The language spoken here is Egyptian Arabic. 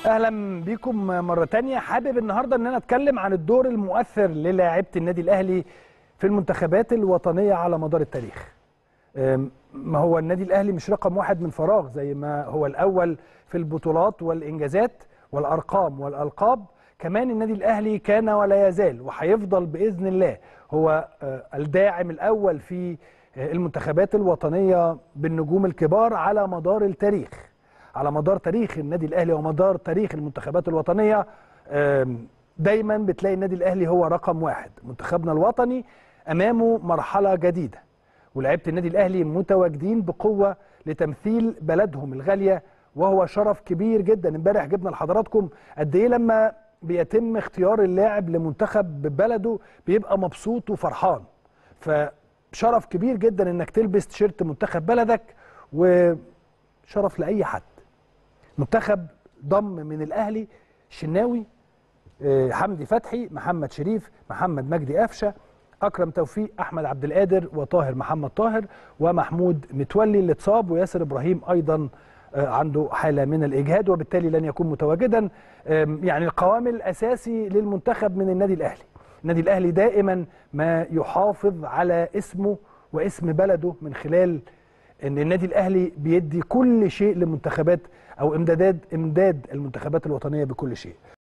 اهلا بيكم مره تانية حابب النهارده ان انا اتكلم عن الدور المؤثر للاعيبه النادي الاهلي في المنتخبات الوطنيه على مدار التاريخ أم، ما هو النادي الاهلي مش رقم واحد من فراغ زي ما هو الاول في البطولات والانجازات والارقام والالقاب كمان النادي الاهلي كان ولا يزال وهيفضل باذن الله هو آه، الداعم الاول في آه، المنتخبات الوطنيه بالنجوم الكبار على مدار التاريخ على مدار تاريخ النادي الاهلي ومدار تاريخ المنتخبات الوطنيه آم، دايما بتلاقي النادي الاهلي هو رقم واحد منتخبنا الوطني امامه مرحله جديده ولاعيبه النادي الاهلي متواجدين بقوه لتمثيل بلدهم الغاليه وهو شرف كبير جدا امبارح جبنا لحضراتكم قد ايه لما بيتم اختيار اللاعب لمنتخب بلده بيبقى مبسوط وفرحان فشرف كبير جدا انك تلبس تيشيرت منتخب بلدك وشرف لاي حد منتخب ضم من الاهلي شناوي آه، حمدي فتحي محمد شريف محمد مجدي قفشه اكرم توفيق احمد عبد القادر وطاهر محمد طاهر ومحمود متولي اللي اتصاب وياسر ابراهيم ايضا آه، عنده حاله من الاجهاد وبالتالي لن يكون متواجدا آم، يعني القوام الاساسي للمنتخب من النادي الاهلي النادي الاهلي دائما ما يحافظ على اسمه واسم بلده من خلال ان النادي الاهلي بيدي كل شيء لمنتخبات او امدادات امداد المنتخبات الوطنيه بكل شيء